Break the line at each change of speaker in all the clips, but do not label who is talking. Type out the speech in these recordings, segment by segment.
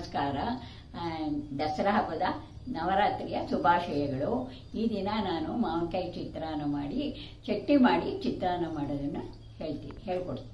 ನಮಸ್ಕಾರ ಆ, ದಸರಾ ಹಬ್ಬದ ನವರಾತ್ರಿಯ ಶುಭಾಶಯಗಳು ಈ ದಿನ ನಾನು ಮಾವಿನಕಾಯಿ ಚಿತ್ರಾನ್ನ ಮಾಡಿ ಚಟ್ನಿ ಮಾಡಿ ಚಿತ್ರಾನ್ನ ಮಾಡೋದನ್ನು ಹೇಳ್ತೀನಿ ಹೇಳ್ಕೊಡ್ತೀನಿ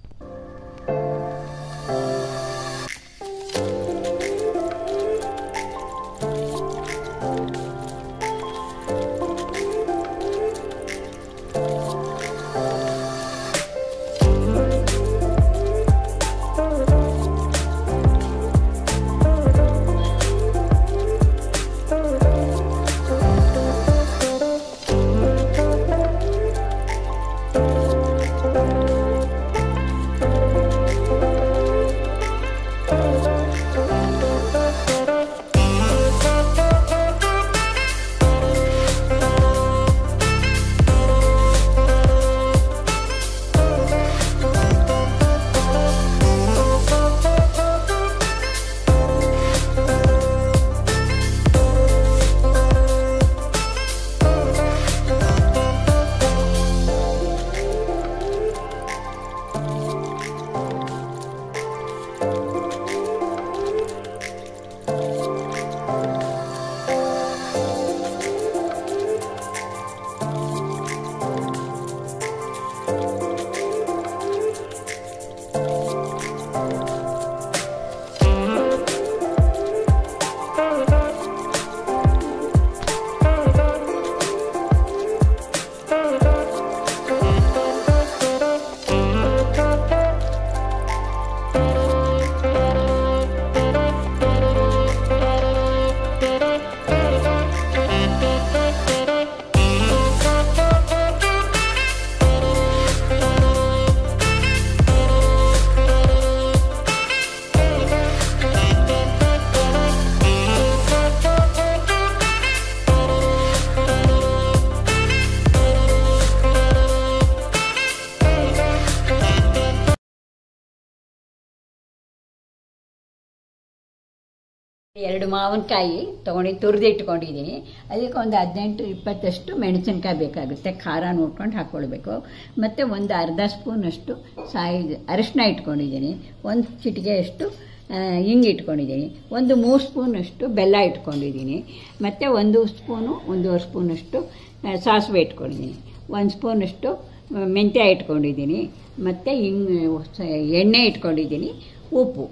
ಎರಡು ಮಾವಿನಕಾಯಿ ತೊಗೊಂಡು ತುರಿದು ಇಟ್ಕೊಂಡಿದ್ದೀನಿ ಅದಕ್ಕೆ ಒಂದು ಹದಿನೆಂಟು ಇಪ್ಪತ್ತಷ್ಟು ಮೆಣಸಿನ್ಕಾಯಿ ಬೇಕಾಗುತ್ತೆ ಖಾರ ನೋಡ್ಕೊಂಡು ಹಾಕ್ಕೊಳ್ಬೇಕು ಮತ್ತು ಒಂದು ಅರ್ಧ ಸ್ಪೂನಷ್ಟು ಸಾಯಿ ಅರಿಶಿನ ಇಟ್ಕೊಂಡಿದ್ದೀನಿ ಒಂದು ಚಿಟಿಗೆಯಷ್ಟು ಆ, ಹಿಂಗೆ ಇಟ್ಕೊಂಡಿದ್ದೀನಿ ಒಂದು ಮೂರು ಸ್ಪೂನಷ್ಟು ಬೆಲ್ಲ ಇಟ್ಕೊಂಡಿದ್ದೀನಿ ಮತ್ತು ಒಂದು ಸ್ಪೂನು ಒಂದೂವರೆ ಸ್ಪೂನಷ್ಟು ಆ, ಸಾಸಿವೆ ಇಟ್ಕೊಂಡಿದ್ದೀನಿ ಒಂದು ಸ್ಪೂನಷ್ಟು ಆ, ಮೆಂತ್ಯ ಇಟ್ಕೊಂಡಿದ್ದೀನಿ ಮತ್ತು ಹಿಂಗೆ ಎಣ್ಣೆ ಇಟ್ಕೊಂಡಿದ್ದೀನಿ ಉಪ್ಪು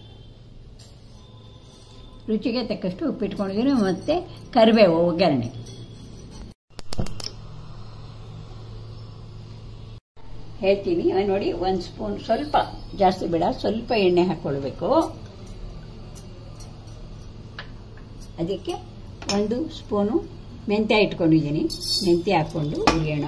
ರುಚಿಗೆ ತಕ್ಕಷ್ಟು ಉಪ್ಪು ಇಟ್ಕೊಂಡಿದ್ದೀನಿ ಮತ್ತು ಕರಿಬೇವು ಒಗ್ಗರಣೆ ಹೇಳ್ತೀನಿ ಇವಾಗ ನೋಡಿ ಒಂದು ಸ್ಪೂನ್ ಸ್ವಲ್ಪ ಜಾಸ್ತಿ ಬೇಡ ಸ್ವಲ್ಪ ಎಣ್ಣೆ ಹಾಕ್ಕೊಳ್ಬೇಕು ಅದಕ್ಕೆ ಒಂದು ಸ್ಪೂನು ಮೆಂತ್ಯ ಇಟ್ಕೊಂಡಿದ್ದೀನಿ ಮೆಂತ್ಯ ಹಾಕ್ಕೊಂಡು ಹುರಿಯೋಣ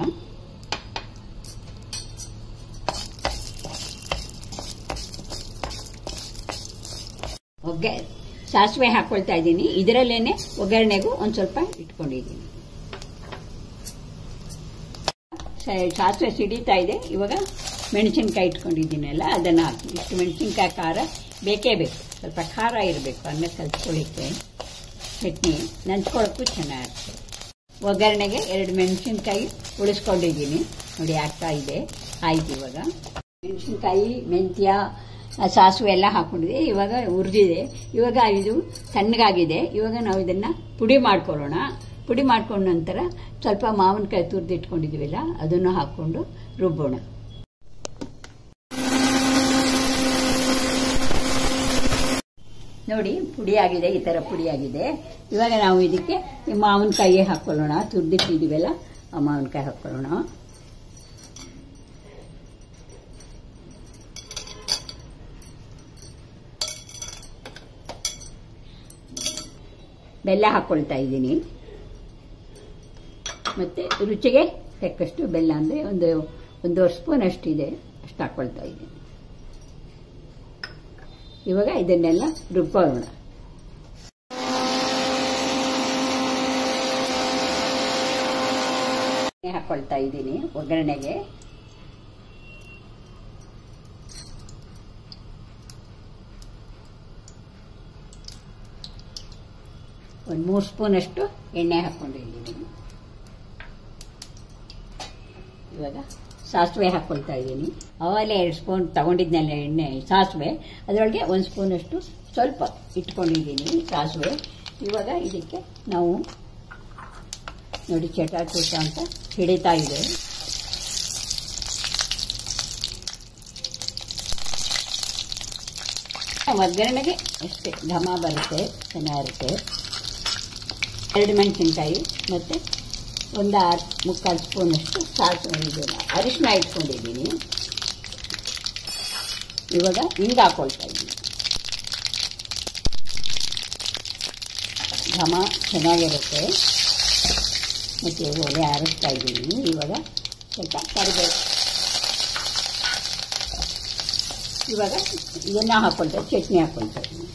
ಒಗ್ಗ ಸಾಸಿವೆ ಹಾಕೊಳ್ತಾ ಇದ್ದೀನಿ ಇದರಲ್ಲೇನೆ ಒಗ್ಗರಣೆಗೂ ಒಂದು ಸ್ವಲ್ಪ ಇಟ್ಕೊಂಡಿದ್ದೀನಿ ಸ- ಸಾಸಿವೆ ಸಿಡಿತಾ ಇದೆ ಇವಾಗ ಮೆಣಸಿನ್ಕಾಯಿ ಇಟ್ಕೊಂಡಿದ್ದೀನಲ್ಲ ಅದನ್ನು ಹಾಕಿ ಇಷ್ಟು ಮೆಣಸಿನ್ಕಾಯಿ ಖಾರ ಬೇಕೇ ಬೇಕು ಸ್ವಲ್ಪ ಖಾರ ಇರಬೇಕು ಅನ್ನ ಕಲ್ತ್ಕೊಳ್ಳಿಕ್ಕೆ ಚಟ್ನಿ ನಂಚ್ಕೊಳ್ಳೋಕ್ಕೂ ಚೆನ್ನಾಗಿರ್ತದೆ ಒಗ್ಗರಣೆಗೆ ಎರಡು ಮೆಣಸಿನ್ಕಾಯಿ ಉಳಿಸ್ಕೊಂಡಿದ್ದೀನಿ ನೋಡಿ ಆಗ್ತಾ ಇದೆ ಆಯ್ತು ಇವಾಗ ಮೆಣಸಿನ್ಕಾಯಿ ಮೆಂತ್ಯ ಆ, ಸಾಸಿವೆ ಎಲ್ಲ ಹಾಕೊಂಡಿದೆ ಇವಾಗ ಹುರಿದಿದೆ ಇವಾಗ ಇದು ತಣ್ಣಗಾಗಿದೆ ಇವಾಗ ನಾವು ಇದನ್ನ ಪುಡಿ ಮಾಡ್ಕೊಳ್ಳೋಣ ಪುಡಿ ಮಾಡ್ಕೊಂಡ ನಂತರ ಸ್ವಲ್ಪ ಮಾವಿನಕಾಯಿ ತುರಿದು ಇಟ್ಕೊಂಡಿದ್ದೀವಲ್ಲ ಅದನ್ನು ಹಾಕ್ಕೊಂಡು ರುಬ್ಬೋಣ ನೋಡಿ ಪುಡಿಯಾಗಿದೆ ಈ ಥರ ಪುಡಿಯಾಗಿದೆ ಇವಾಗ ನಾವು ಇದಕ್ಕೆ ಈ ಮಾವಿನಕಾಯಿ ಹಾಕ್ಕೊಳ್ಳೋಣ ತುರಿದಿಟ್ಟಿದ್ದೀವಲ್ಲ ಆ ಮಾವಿನಕಾಯಿ ಹಾಕ್ಕೊಳ್ಳೋಣ ಬೆಲ್ಲ ಹಾಕ್ಕೊಳ್ತಾ ಇದ್ದೀನಿ ಮತ್ತು ರುಚಿಗೆ ತಕ್ಕಷ್ಟು ಬೆಲ್ಲ ಅಂದರೆ ಒಂದು ಒಂದೂವರೆ ಸ್ಪೂನ್ ಅಷ್ಟಿದೆ ಅಷ್ಟು ಹಾಕ್ಕೊಳ್ತಾ ಇದ್ದೀನಿ ಇವಾಗ ಇದನ್ನೆಲ್ಲ ರುಬ್ಕೊಳ್ಳೋಣ ಹಾಕ್ಕೊಳ್ತಾ ಇದ್ದೀನಿ ಒಗ್ಗರಣೆಗೆ ಒಂದು ಮೂರು ಸ್ಪೂನಷ್ಟು ಎಣ್ಣೆ ಹಾಕ್ಕೊಂಡಿದ್ದೀನಿ ಇವಾಗ ಸಾಸಿವೆ ಹಾಕ್ಕೊಳ್ತಾ ಇದ್ದೀನಿ ಆವಾಗಲೇ ಎರಡು ಸ್ಪೂನ್ ತಗೊಂಡಿದ್ನಲ್ಲ ಎಣ್ಣೆ ಸಾಸಿವೆ ಅದರೊಳಗೆ ಒಂದು ಸ್ಪೂನಷ್ಟು ಸ್ವಲ್ಪ ಇಟ್ಕೊಂಡಿದ್ದೀನಿ ಸಾಸಿವೆ ಇವಾಗ ಇದಕ್ಕೆ ನಾವು ನೋಡಿ ಚಟಾಚೂಟ ಅಂತ ಹಿಡಿತಾ ಇದೆ ಒಗ್ಗರಣೆಗೆ ಅಷ್ಟೇ ಘಮ ಬರುತ್ತೆ ಚೆನ್ನಾಗಿರುತ್ತೆ ಎರಡು ಮೆಣಸಿನ್ಕಾಯಿ ಮತ್ತು ಒಂದು ಆರು ಮುಕ್ಕಾಲು ಸ್ಪೂನಷ್ಟು ಸಾಸಿವೆ ಇದು ಅರಿಶಿನ ಇಟ್ಕೊಂಡಿದ್ದೀನಿ ಇವಾಗ ಹಿಂಗೆ ಹಾಕೊಳ್ತಾ ಇದ್ದೀನಿ ಘಮ ಚೆನ್ನಾಗಿರುತ್ತೆ ಮತ್ತು ಒಲೆ ಆರಿಸ್ತಾ ಇದ್ದೀನಿ ಇವಾಗ ಸ್ವಲ್ಪ ಕರಿಬೇವು ಇವಾಗ ಇದನ್ನ ಹಾಕೊಳ್ತಾ ಚಟ್ನಿ ಹಾಕೊಳ್ತಾ ಇದ್ದೀನಿ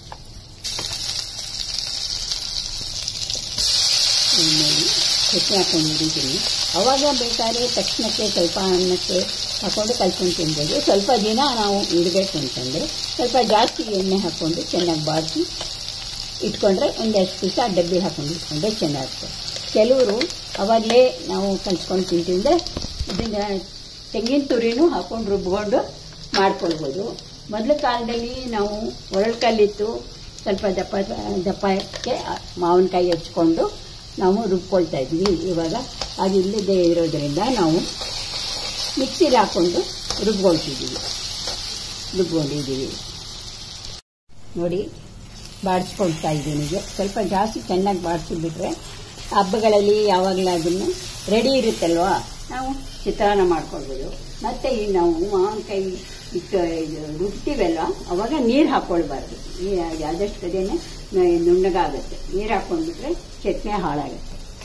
ಇದು ನೋಡಿ ಚಟ್ನಿ ಹಾಕೊಂಡು ಹಿಡಿತೀನಿ ಅವಾಗ ಬೇಕಾದ್ರೆ ತಕ್ಷಣಕ್ಕೆ ಸ್ವಲ್ಪ ಅನ್ನಕ್ಕೆ ಹಾಕೊಂಡು ಕಲ್ಸ್ಕೊಂಡು ತಿನ್ಬೋದು ಸ್ವಲ್ಪ ದಿನ ನಾವು ಇಡಬೇಕು ಅಂತಂದರೆ ಸ್ವಲ್ಪ ಜಾಸ್ತಿ ಎಣ್ಣೆ ಹಾಕ್ಕೊಂಡು ಚೆನ್ನಾಗಿ ಬಾಡಿಸಿ ಇಟ್ಕೊಂಡ್ರೆ ಒಂದೆಷ್ಟು ದಿವಸ ಡಬ್ಬಿ ಹಾಕೊಂಡು ಇಟ್ಕೊಂಡ್ರೆ ಚೆನ್ನಾಗಿರುತ್ತೆ ಕೆಲವರು ಅವಾಗಲೇ ನಾವು ಕಲ್ಸ್ಕೊಂಡು ತಿಂತಿದ್ರೆ ಇದನ್ನು ತೆಂಗಿನ ತುರಿನೂ ಹಾಕೊಂಡು ರುಬ್ಕೊಂಡು ಮಾಡ್ಕೊಳ್ಬೋದು ಮೊದಲ ಕಾಲದಲ್ಲಿ ನಾವು ಒರಳ್ಕಲ್ಲಿತ್ತು ಸ್ವಲ್ಪ ದಪ್ಪ ದಪ್ಪಕ್ಕೆ ಮಾವಿನಕಾಯಿ ಹಚ್ಕೊಂಡು ನಾವು ರುಬ್ಕೊಳ್ತಾ ಇದ್ವಿ ಇವಾಗ ಅದು ಇಲ್ಲದೆ ಇರೋದ್ರಿಂದ ನಾವು ಮಿಕ್ಸಿಲಿ ಹಾಕ್ಕೊಂಡು ರುಬ್ಕೊಳ್ತಿದ್ದೀವಿ ರುಬ್ಕೊಂಡಿದ್ದೀವಿ ನೋಡಿ ಬಾಡಿಸ್ಕೊಳ್ತಾ ಇದ್ದೀನಿ ಈಗ ಸ್ವಲ್ಪ ಜಾಸ್ತಿ ಚೆನ್ನಾಗಿ ಬಾಡಿಸಿಬಿಟ್ರೆ ಹಬ್ಬಗಳಲ್ಲಿ ಯಾವಾಗಲಾದ್ರೂ ರೆಡಿ ಇರುತ್ತಲ್ವಾ ನಾವು ಚಿತ್ರಾನ್ನ ಮಾಡ್ಕೊಳ್ಬೋದು ಮತ್ತು ಈ ನಾವು ಮಾವಿನಕಾಯಿ ಇಟ್ಟು ಇದು ರುಬ್ತೀವಲ್ಲ ಅವಾಗ ನೀರು ಹಾಕ್ಕೊಳ್ಬಾರ್ದು ಈ ಆದಷ್ಟು ಅದೇನೆ ನುಣ್ಣಗಾಗುತ್ತೆ ನೀರು ಹಾಕ್ಕೊಂಡ್ಬಿಟ್ರೆ ಚಟ್ನಿ ಹಾಳಾಗುತ್ತೆ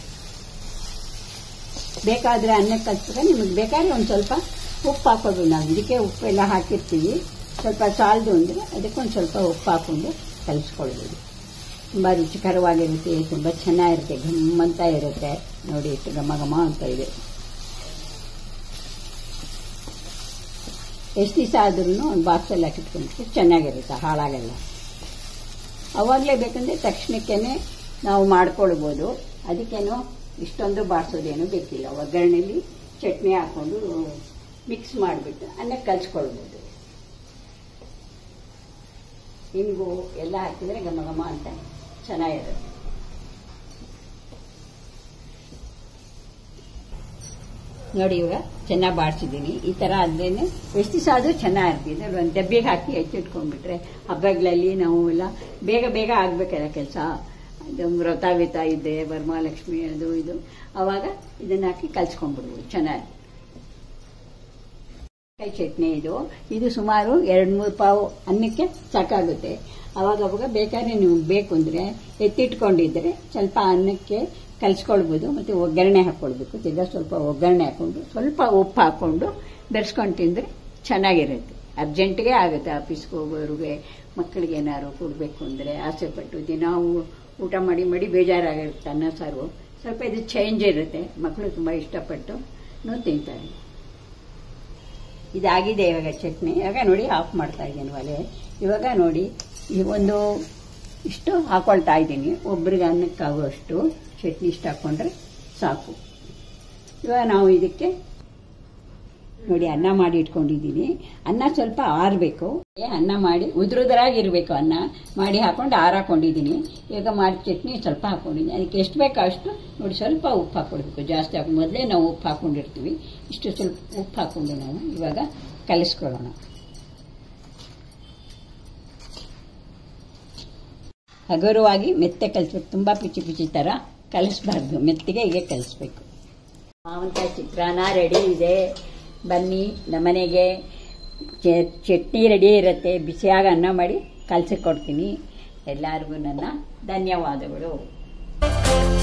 ಬೇಕಾದರೆ ಅನ್ನಕ್ಕೆ ಕಲ್ಸಿದ್ರೆ ನಿಮಗೆ ಬೇಕಾದ್ರೆ ಒಂದು ಸ್ವಲ್ಪ ಉಪ್ಪು ಹಾಕೋದು ನಾವು ಇದಕ್ಕೆ ಉಪ್ಪೆಲ್ಲ ಹಾಕಿರ್ತೀವಿ ಸ್ವಲ್ಪ ಸಾಲದು ಅಂದರೆ ಅದಕ್ಕೊಂದು ಸ್ವಲ್ಪ ಉಪ್ಪು ಹಾಕ್ಕೊಂಡು ಕಲಿಸ್ಕೊಳ್ಬೋದು ತುಂಬ ರುಚಿಕರವಾಗಿರುತ್ತೆ ತುಂಬ ಚೆನ್ನಾಗಿರುತ್ತೆ ಘಮ್ಮಂತ ಇರುತ್ತೆ ನೋಡಿ ಎಷ್ಟು ಘಮ ಘಮ ಅಂತ ಇದೆ ಎಷ್ಟು ದಿವಸ ಆದ್ರೂ ಒಂದು ಬಾಕ್ಸಲ್ಲಿ ಹಾಕಿಟ್ಕೊಂಡ್ರೆ ಚೆನ್ನಾಗಿರುತ್ತೆ ಹಾಳಾಗಲ್ಲ ಅವಾಗಲೇ ಬೇಕಂದ್ರೆ ತಕ್ಷಣಕ್ಕೇ ನಾವು ಮಾಡ್ಕೊಳ್ಬೋದು ಅದಕ್ಕೇನೋ ಇಷ್ಟೊಂದು ಬಾಡಿಸೋದೇನು ಬೇಕಿಲ್ಲ ಒಗ್ಗರಣೆಲಿ ಚಟ್ನಿ ಹಾಕ್ಕೊಂಡು ಮಿಕ್ಸ್ ಮಾಡಿಬಿಟ್ಟು ಅನ್ನಕ್ಕೆ ಕಲ್ಸ್ಕೊಳ್ಬೋದು ಹಿಂಗು ಎಲ್ಲ ಹಾಕಿದರೆ ಘಮ ಘಮ ಅಂತ ಚೆನ್ನಾಗಿರುತ್ತೆ ನೋಡಿ ಇವಾಗ ಚೆನ್ನಾಗಿ ಬಾಡಿಸಿದ್ದೀನಿ ಈ ಥರ ಆದ್ರೇನೆ ಎಷ್ಟು ದಿವಸ ಆದರೂ ಚೆನ್ನಾಗಿರ್ತಿದೆ ಒಂದು ಡಬ್ಬಿಗೆ ಹಾಕಿ ಹೆಚ್ಚಿಟ್ಕೊಂಡ್ಬಿಟ್ರೆ ಹಬ್ಬಗಳಲ್ಲಿ ನಾವು ಎಲ್ಲ ಬೇಗ ಬೇಗ ಆಗಬೇಕಲ್ಲ ಕೆಲಸ ಅದು ವ್ರತ ವಿತ ಇದೆ ವರಮಹಾಲಕ್ಷ್ಮಿ ಅದು ಇದು ಅವಾಗ ಇದನ್ನ ಹಾಕಿ ಕಲ್ಸ್ಕೊಂಡ್ಬಿಡ್ಬೋದು ಚೆನ್ನಾಗಿ ಕೈ ಚಟ್ನಿ ಇದು ಇದು ಸುಮಾರು ಎರಡು ಮೂರು ಪಾವು ಅನ್ನಕ್ಕೆ ಸಾಕಾಗುತ್ತೆ ಅವಾಗ ಅವಾಗ ಬೇಕಾದ್ರೆ ನೀವು ಬೇಕು ಅಂದರೆ ಎತ್ತಿಟ್ಕೊಂಡಿದ್ರೆ ಸ್ವಲ್ಪ ಅನ್ನಕ್ಕೆ ಕಲಿಸ್ಕೊಳ್ಬೋದು ಮತ್ತು ಒಗ್ಗರಣೆ ಹಾಕ್ಕೊಳ್ಬೇಕು ತಿರ್ಗಾ ಸ್ವಲ್ಪ ಒಗ್ಗರಣೆ ಹಾಕ್ಕೊಂಡು ಸ್ವಲ್ಪ ಉಪ್ಪು ಹಾಕ್ಕೊಂಡು ಬೆರೆಸ್ಕೊಂಡು ತಿಂದರೆ ಚೆನ್ನಾಗಿರುತ್ತೆ ಅರ್ಜೆಂಟಿಗೆ ಆಗುತ್ತೆ ಆಫೀಸ್ಗೆ ಹೋಗೋರಿಗೆ ಮಕ್ಕಳಿಗೆ ಏನಾದ್ರು ಕೊಡಬೇಕು ಅಂದರೆ ಆಸೆಪಟ್ಟು ದಿನ ಊಟ ಮಾಡಿ ಮಾಡಿ ಬೇಜಾರಾಗಿರುತ್ತೆ ಅನ್ನ ಸಾರು ಸ್ವಲ್ಪ ಇದು ಚೇಂಜ್ ಇರುತ್ತೆ ಮಕ್ಕಳು ತುಂಬ ಇಷ್ಟಪಟ್ಟು ತಿಂತಾರೆ ಇದಾಗಿದೆ ಇವಾಗ ಚಟ್ನಿ ಇವಾಗ ನೋಡಿ ಆಫ್ ಮಾಡ್ತಾ ಇದ್ದೀನಿ ಒಲೆ ಇವಾಗ ನೋಡಿ ಈ ಒಂದು ಇಷ್ಟು ಹಾಕೊಳ್ತಾ ಇದ್ದೀನಿ ಒಬ್ರಿಗೆ ಅನ್ನಕ್ಕಾಗುವಷ್ಟು ಚಟ್ನಿ ಇಷ್ಟು ಹಾಕ್ಕೊಂಡ್ರೆ ಸಾಕು ಇವಾಗ ನಾವು ಇದಕ್ಕೆ ನೋಡಿ ಅನ್ನ ಮಾಡಿ ಇಟ್ಕೊಂಡಿದ್ದೀನಿ ಅನ್ನ ಸ್ವಲ್ಪ ಆರಬೇಕು ಅನ್ನ ಮಾಡಿ ಉದುರುದ್ರಾಗಿರ್ಬೇಕು ಅನ್ನ ಮಾಡಿ ಹಾಕೊಂಡು ಆರಾಕೊಂಡಿದ್ದೀನಿ ಈಗ ಮಾಡಿ ಚಟ್ನಿ ಸ್ವಲ್ಪ ಹಾಕೊಂಡಿದ್ದೀನಿ ಅದಕ್ಕೆ ಎಷ್ಟು ಬೇಕೋ ಅಷ್ಟು ನೋಡಿ ಸ್ವಲ್ಪ ಉಪ್ಪು ಹಾಕ್ಕೊಡ್ಬೇಕು ಜಾಸ್ತಿ ಹಾಕಿ ಮೊದಲೇ ನಾವು ಉಪ್ಪು ಹಾಕೊಂಡಿರ್ತೀವಿ ಇಷ್ಟು ಸ್ವಲ್ಪ ಉಪ್ಪು ಹಾಕ್ಕೊಂಡು ನಾವು ಇವಾಗ ಕಲಿಸ್ಕೊಳ್ಳೋಣ ಹಗುರವಾಗಿ ಮೆತ್ತೆ ಕಲಿಸ್ಬೇಕು ತುಂಬ ಪಿಚಿ ಪಿಚಿ ಥರ ಕಲಿಸ್ಬಾರ್ದು ಮೆತ್ತಿಗೆ ಹೀಗೆ ಕಲಿಸ್ಬೇಕು ಮಾವಿನಕಾಯಿ ಚಿತ್ರಾನ್ನ ರೆಡಿ ಇದೆ ಬನ್ನಿ ನಮ್ಮನೆಗೆ ಚಟ್ನಿ ರೆಡಿ ಇರುತ್ತೆ ಬಿಸಿಯಾಗಿ ಅನ್ನ ಮಾಡಿ ಕಲಸಿ ಕೊಡ್ತೀನಿ ಎಲ್ಲರಿಗೂ ನನ್ನ ಧನ್ಯವಾದಗಳು